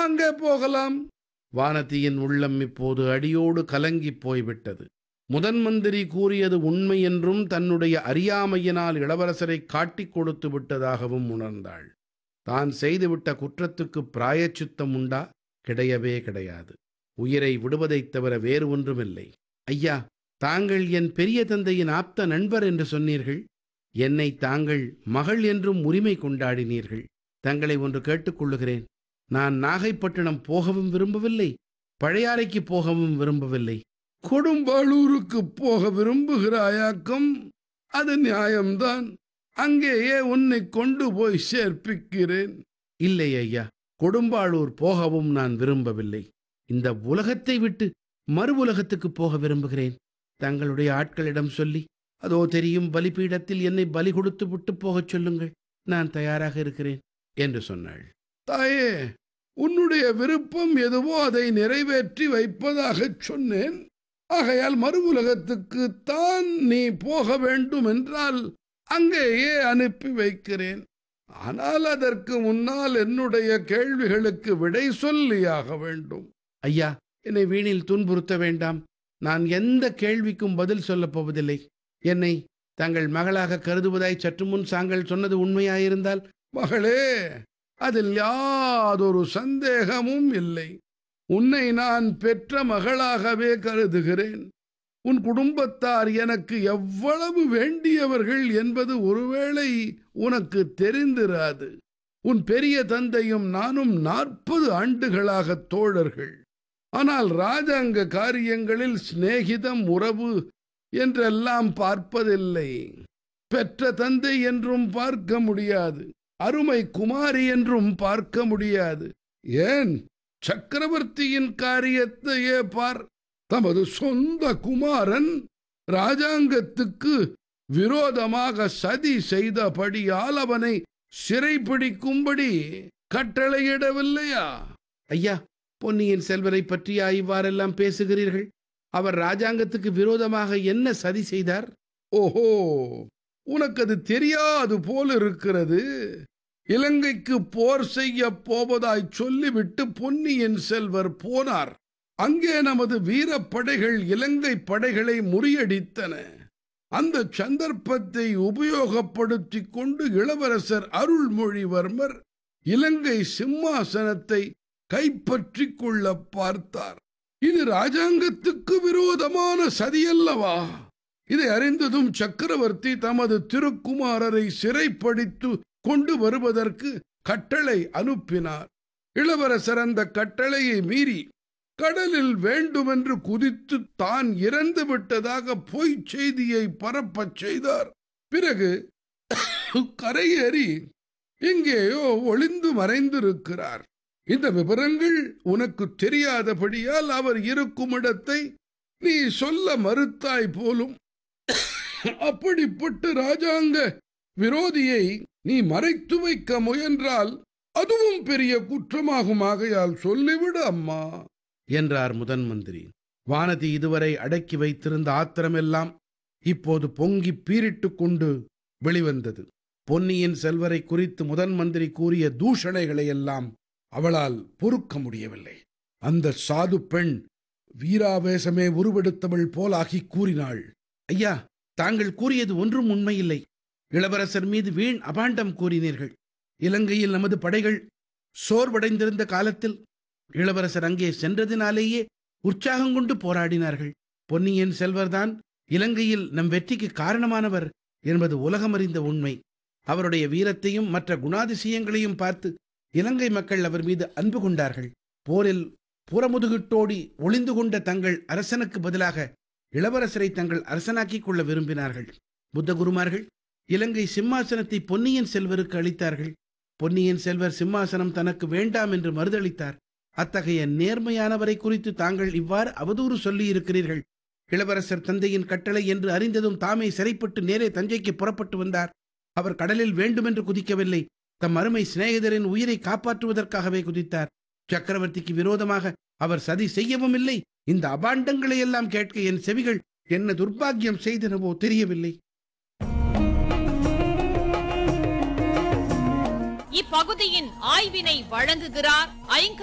அங்கே போகலாம் வானதியின் உள்ளம் இப்போது அடியோடு கலங்கிப் போய்விட்டது முதன் மந்திரி கூறியது உண்மை என்றும் தன்னுடைய அறியாமையினால் இளவரசரை காட்டிக் கொடுத்து விட்டதாகவும் உணர்ந்தாள் தான் செய்துவிட்ட குற்றத்துக்கு பிராயச்சித்தம் உண்டா கிடையவே கிடையாது உயிரை விடுவதைத் தவிர வேறு ஒன்றுமில்லை ஐயா தாங்கள் என் பெரிய தந்தையின் ஆப்த நண்பர் என்று சொன்னீர்கள் என்னை தாங்கள் மகள் என்றும் உரிமை கொண்டாடினீர்கள் தங்களை ஒன்று கேட்டுக்கொள்ளுகிறேன் நான் நாகைப்பட்டினம் போகவும் விரும்பவில்லை பழையாறைக்கு போகவும் விரும்பவில்லை கொடும்பாளூருக்கு போக விரும்புகிறாயாக்கும் அது நியாயம்தான் அங்கேயே உன்னை கொண்டு போய் சேர்ப்பிக்கிறேன் இல்லை ஐயா கொடும்பாளூர் போகவும் நான் விரும்பவில்லை இந்த உலகத்தை விட்டு மறு உலகத்துக்கு போக விரும்புகிறேன் தங்களுடைய ஆட்களிடம் சொல்லி அதோ தெரியும் பலிபீடத்தில் என்னை பலி கொடுத்து விட்டு போகச் சொல்லுங்கள் நான் தயாராக இருக்கிறேன் என்று சொன்னாள் தாயே உன்னுடைய விருப்பம் எதுவோ அதை நிறைவேற்றி வைப்பதாகச் சொன்னேன் ஆகையால் மறு உலகத்துக்கு தான் நீ போக வேண்டும் என்றால் அங்கேயே அனுப்பி வைக்கிறேன் ஆனால் அதற்கு முன்னால் என்னுடைய கேள்விகளுக்கு விடை சொல்லியாக வேண்டும் ஐயா என்னை வீணில் துன்புறுத்த வேண்டாம் நான் எந்த கேள்விக்கும் பதில் சொல்லப் போவதில்லை என்னை தங்கள் மகளாக கருதுவதாய் சற்று முன் தாங்கள் சொன்னது உண்மையாயிருந்தால் மகளே அதில் யாதொரு சந்தேகமும் இல்லை உன்னை நான் பெற்ற மகளாகவே கருதுகிறேன் உன் குடும்பத்தார் எனக்கு எவ்வளவு வேண்டியவர்கள் என்பது ஒருவேளை உனக்கு தெரிந்திராது உன் பெரிய தந்தையும் நானும் நாற்பது ஆண்டுகளாக தோழர்கள் ஆனால் ராஜாங்க காரியங்களில் சிநேகிதம் உறவு என்றெல்லாம் பார்ப்பதில்லை பெற்ற தந்தை என்றும் பார்க்க முடியாது அருமை குமாரி என்றும் பார்க்க முடியாது ஏன் சக்கரவர்த்தியின் காரியத்தையே பார் தமது சொந்த குமாரன் ராஜாங்கத்துக்கு விரோதமாக சதி செய்தபடியால் அவனை சிறைப்பிடிக்கும்படி கட்டளையிடவில்லையா ஐயா பொன்னியின் செல்வரை பற்றியா இவ்வாறெல்லாம் பேசுகிறீர்கள் அவர் ராஜாங்கத்துக்கு விரோதமாக என்ன சதி செய்தார் ஓஹோ உனக்கு அது தெரியாது போல இருக்கிறது இலங்கைக்கு போர் செய்ய போவதாய் சொல்லிவிட்டு பொன்னியின் செல்வர் போனார் அங்கே நமது வீரப்படைகள் இலங்கை படைகளை முறியடித்தன அந்த சந்தர்ப்பத்தை உபயோகப்படுத்திக் கொண்டு இளவரசர் அருள்மொழிவர்மர் இலங்கை சிம்மாசனத்தை கைப்பற்றிக் கொள்ள பார்த்தார் இது ராஜாங்கத்துக்கு விரோதமான சதியல்லவா இதை அறிந்ததும் சக்கரவர்த்தி தமது திருக்குமாரரை சிறைப்படுத்து கொண்டு வருவதற்கு கட்டளை அனுப்பினார் இளவரசர் அந்த கட்டளையை மீறி கடலில் வேண்டுமென்று குதித்து தான் இறந்து விட்டதாக பொய்ச் செய்தியை பரப்பச் செய்தார் பிறகு கரையேறி எங்கேயோ ஒளிந்து மறைந்திருக்கிறார் இந்த விவரங்கள் உனக்கு தெரியாதபடியால் அவர் இருக்கும் இடத்தை நீ சொல்ல மறுத்தாய் போலும் அப்படிப்பட்ட ராஜாங்க விரோதியை நீ மறைத்து வைக்க முயன்றால் அதுவும் பெரிய குற்றமாகும் ஆகையால் சொல்லிவிடு அம்மா என்றார் முதன் மந்திரி வானதி இதுவரை அடக்கி வைத்திருந்த ஆத்திரமெல்லாம் இப்போது பொங்கி பீரிட்டுக் கொண்டு வெளிவந்தது பொன்னியின் செல்வரை குறித்து முதன் மந்திரி கூறிய தூஷணைகளை எல்லாம் அவளால் பொறுக்க முடியவில்லை அந்த சாது பெண் வீராவேசமே உருவெடுத்தவள் போலாகி கூறினாள் ஐயா தாங்கள் கூறியது ஒன்றும் உண்மையில்லை இளவரசர் மீது வீண் அபாண்டம் கூறினீர்கள் இலங்கையில் நமது படைகள் சோர்வடைந்திருந்த காலத்தில் இளவரசர் அங்கே சென்றதினாலேயே உற்சாகம் கொண்டு போராடினார்கள் பொன்னியின் செல்வர்தான் இலங்கையில் நம் வெற்றிக்கு காரணமானவர் என்பது உலகமறிந்த உண்மை அவருடைய வீரத்தையும் மற்ற குணாதிசயங்களையும் பார்த்து இலங்கை மக்கள் அவர் மீது அன்பு கொண்டார்கள் போரில் புறமுதுகிட்டோடி ஒளிந்து கொண்ட தங்கள் அரசனுக்கு பதிலாக இளவரசரை தங்கள் அரசனாக்கிக் கொள்ள விரும்பினார்கள் புத்த குருமார்கள் இலங்கை சிம்மாசனத்தை பொன்னியின் செல்வருக்கு அளித்தார்கள் பொன்னியின் செல்வர் சிம்மாசனம் தனக்கு வேண்டாம் என்று மறுதளித்தார் அத்தகைய நேர்மையானவரை குறித்து தாங்கள் இவ்வாறு அவதூறு சொல்லி இருக்கிறீர்கள் இளவரசர் தந்தையின் கட்டளை என்று அறிந்ததும் தாமே சிறைப்பட்டு நேரே தஞ்சைக்கு புறப்பட்டு வந்தார் அவர் கடலில் வேண்டுமென்று குதிக்கவில்லை தம் அருமை சிநேகிதரின் உயிரை காப்பாற்றுவதற்காகவே குதித்தார் சக்கரவர்த்திக்கு விரோதமாக அவர் சதி செய்யவும் இல்லை இந்த அபாண்டங்களை எல்லாம் கேட்க என் செவிகள் என்ன துர்பாக்கியம் செய்தனவோ தெரியவில்லை இப்பகுதியின் ஆய்வினை வழங்குகிறார் ஐங்கர்